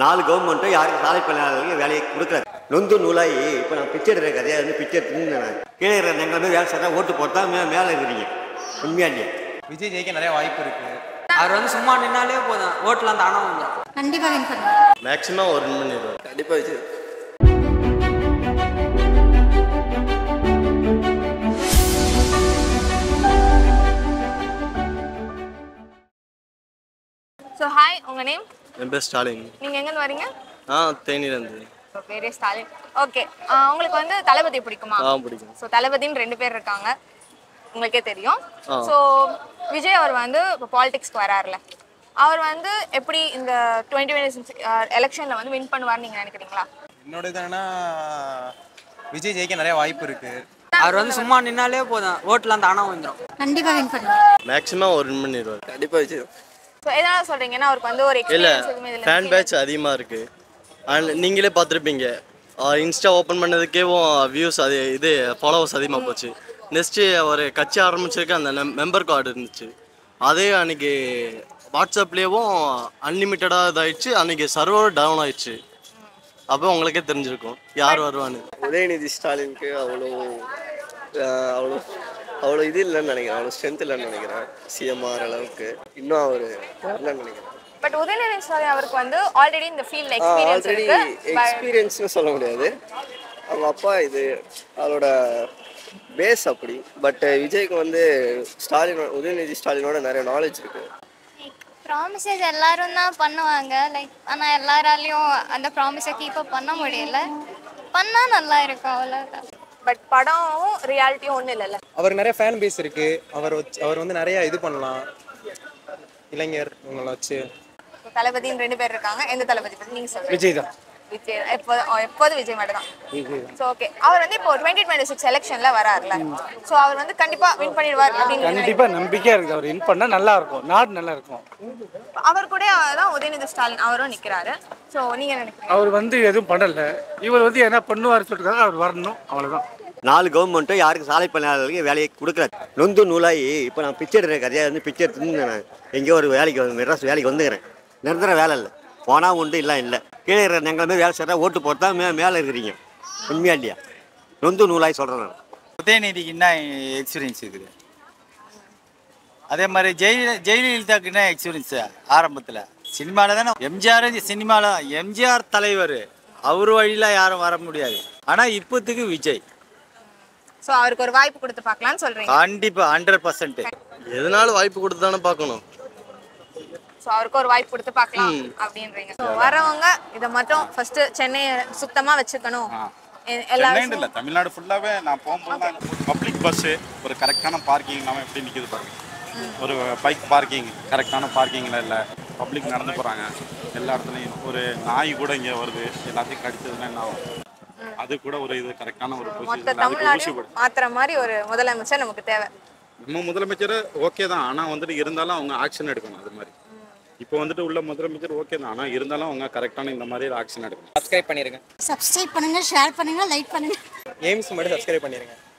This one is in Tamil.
நாலு கவர்மெண்ட்டும் யாருக்கும் சாலை பணியாளர்களுக்கு வேலையை கொடுக்குறாரு நொந்து நூலாகி இப்போ நான் பிச்சை எடுக்கிற கதையை வந்து பிச்சை எடுத்துன்னு நான் கீழே இருக்கிற எங்களை போய் வேலை செய்யறா ஓட்டு போட்டா மே மேலே இருக்கிறீங்க உண்மையா இல்லையா விஜய் ஜெயிக்க நிறைய வாய்ப்பு இருக்கு அவர் வந்து சும்மா நின்னாலே போதும் ஓட்டுலாம் தானே வந்துடும் கண்டிப்பா வின் பண்ணுவோம் மேக்ஸிமம் ஒரு வின் பண்ணிடுவார் கண்டிப்பா விஜய் ஸோ ஹாய் உங்கள் நேம் என் பேர் ஸ்டாலின் நீங்கள் எங்கேருந்து வரீங்க ஆ தேனியிலேருந்து பேரே ஸ்டாலின் ஓகே உங்களுக்கு வந்து தளபதி பிடிக்குமா ஆ பிடிக்கும் ஸோ தளபதின்னு ரெண்டு பேர் இருக்காங்க உங்களுக்கே தெரியும் ஆ. ஸோ விஜய் அவர் வந்து இப்போ பாலிடிக்ஸ்க்கு வராருல அவர் வந்து எப்படி இந்த டுவெண்ட்டி டுவெண்ட்டி எலெக்ஷனில் வந்து வின் பண்ணுவார்னு நீங்கள் நினைக்கிறீங்களா என்னோட இது என்னன்னா விஜய் ஜெயிக்க நிறைய வாய்ப்பு இருக்கு அவர் வந்து சும்மா நின்னாலே போதும் ஓட்டுலாம் தானே வந்துடும் கண்டிப்பா வின் பண்ணுவோம் மேக்ஸிமம் ஒரு வின் பண்ணிடுவார் கண்டிப்பா விஜய் ஸோ எதனால் சொல்கிறீங்கன்னா அவருக்கு வந்து ஒரு இல்லை எக்ஸ்பீரியன்ஸ் எதுவுமே இதில் ஃபேன் பேட்ச் அதிகமாக இருக்குது அண்ட் நீங்களே பார்த்துருப்பீங்க இன்ஸ்டா ஓப்பன் பண்ணதுக்கே வியூஸ் அது இது ஃபாலோவர்ஸ் அதிகமாக போச்சு நெக்ஸ்ட்டு ஒரு கட்சி ஆரம்பிச்சிருக்க அந்த மெம்பர் கார்டு இருந்துச்சு அதே அன்னைக்கு வாட்ஸ்அப்லேயும் அன்லிமிட்டடாக இதாயிடுச்சு அன்னைக்கு சர்வர் டவுன் ஆயிடுச்சு அப்போ உங்களுக்கே தெரிஞ்சிருக்கும் யார் வருவான்னு உதயநிதி ஸ்டாலினுக்கு அவ்வளோ ஆஹ், அவ்வளோ அவ்வளோ இது இல்லைன்னு நினைக்கிறேன் அவ்வளோ ஸ்ட்ரென்த் இல்லைன்னு நினைக்கிறேன் சிஎம் ஆகிற அளவுக்கு இன்னும் அவர் வரலன்னு நினைக்கிறேன் பட் உதயநிதி ஸ்டாலின் அவருக்கு வந்து ஆல்ரெடி இந்த ஃபீல்டில் எக்ஸ்பீரியன்ஸ் ஆல்ரெடி இருக்கு But- எக்ஸ்பீரியன்ஸ்னு சொல்ல முடியாது அவங்க அப்பா இது அவரோட பேஸ் அப்படி பட் விஜய்க்கு வந்து ஸ்டாலின் உதயநிதி ஸ்டாலினோட நிறைய நாலேஜ் இருக்கு ப்ராமிசஸ் எல்லாரும் தான் பண்ணுவாங்க லைக் ஆனால் எல்லாராலையும் அந்த ப்ராமிஸை கீப் அப் பண்ண முடியல பண்ணால் நல்லா இருக்கும் அவ்வளோதான் பட் படமும் ரியாலிட்டியும் ஒன்றும் இல்லைல்ல அவருக்கு நிறைய ஃபேன் பேஸ் இருக்கு அவர் வச்சு அவர் வந்து நிறைய இது பண்ணலாம் இளைஞர் இவங்கள வச்சு தளபதின்னு ரெண்டு பேர் இருக்காங்க எந்த தளபதி பத்தி நீங்க சொல்லுங்க விஜய் தான் விஜய் எப்போ எப்போது விஜய் மட்டும் தான் ஸோ ஓகே அவர் வந்து இப்போ டுவெண்ட்டி டுவெண்ட்டி சிக்ஸ் எலெக்ஷன்ல வராருல ஸோ அவர் வந்து கண்டிப்பா வின் பண்ணிடுவார் அப்படின்னு கண்டிப்பா நம்பிக்கையா இருக்கு அவர் வின் பண்ணா நல்லா இருக்கும் நாடு நல்லா இருக்கும் நினைக்கிறீங்க. அவர் கூட தான் உதயநிதி ஸ்டாலின் அவரும் நிக்கிறாரு ஸோ நீங்க என்ன நினைக்கிறீங்க அவர் வந்து எதுவும் பண்ணல இவர் வந்து என்ன பண்ணுவார் சொல்லிருக்காங்க அவர் வரணும் அவ்வளவுதான் நாலு கவர்மெண்ட்டும் யாருக்கும் சாலை பணியாளர்களுக்கு வேலையை கொடுக்குறாரு நொந்து நூலாகி இப்போ நான் பிச்சை எடுக்கிற கதையை வந்து பிச்சை எடுத்துன்னு நான் எங்கேயோ ஒரு வேலைக்கு வந்து மெட்ராஸ் வேலைக்கு வந்துக்கிறேன் நிரந்தர வேலை இல்லை போனால் உண்டு இல்லை இல்லை கீழே இருக்கிற எங்களை போய் வேலை செய்கிறா ஓட்டு போட்டா மே மேலே இருக்கிறீங்க உண்மையா இல்லையா நொந்து நூலாகி சொல்கிறேன் நான் உதயநிதிக்கு என்ன எக்ஸ்பீரியன்ஸ் இருக்குது அதே மாதிரி ஜெய ஜெயலலிதாவுக்கு என்ன எக்ஸ்பீரியன்ஸ் ஆரம்பத்தில் சினிமாவில் தானே எம்ஜிஆர் சினிமாவில் எம்ஜிஆர் தலைவர் அவர் வழியில் யாரும் வர முடியாது ஆனால் இப்போத்துக்கு விஜய் ஸோ அவருக்கு ஒரு வாய்ப்பு கொடுத்து பார்க்கலாம்னு சொல்றீங்க கண்டிப்பாக ஹண்ட்ரட் பர்சன்ட் எதனாலும் வாய்ப்பு கொடுத்து தானே பார்க்கணும் ஸோ அவருக்கு ஒரு வாய்ப்பு கொடுத்து பார்க்கலாம் அப்படின்றீங்க ஸோ வரவங்க இதை மட்டும் ஃபர்ஸ்ட் சென்னையை சுத்தமா வச்சுக்கணும் எ- எல்லா சென்னைன்னு இல்லை தமிழ்நாடு ஃபுல்லாகவே நான் போகும்போது பப்ளிக் பஸ்ஸு ஒரு கரெக்டான பார்க்கிங் இல்லாமல் எப்படி நிற்கிது பாருங்க ஒரு பைக் பார்க்கிங் கரெக்டான பார்க்கிங்கில் இல்லை பப்ளிக் நடந்து போகிறாங்க எல்லா இடத்துலையும் ஒரு நாய் கூட இங்கே வருது எல்லாத்தையும் கடிச்சதுன்னா என்ன ஆகும் அது கூட ஒரு இது கரெக்டான ஒரு மொத்த பொசிஷன் அதுக்கு ஊசி தமிழ்நாடு போடு மாத்துற மாதிரி ஒரு முதலமைச்சர் நமக்கு தேவை நம்ம முதலமைச்சர் ஓகே தான் ஆனால் வந்துட்டு இருந்தாலும் அவங்க ஆக்ஷன் எடுக்கணும் அது மாதிரி இப்போ வந்துட்டு உள்ள முதலமைச்சர் ஓகே தான் ஆனால் இருந்தாலும் அவங்க கரெக்டான இந்த மாதிரி ஆக்ஷன் எடுக்கணும் சப்ஸ்கிரைப் பண்ணிருங்க சப்ஸ்கிரைப் பண்ணுங்க ஷேர் பண்ணுங்க லைக் பண்ணுங்க எய்ம்ஸ் மட்டும் சப்ஸ்கிரைப் பண்ணிருங்க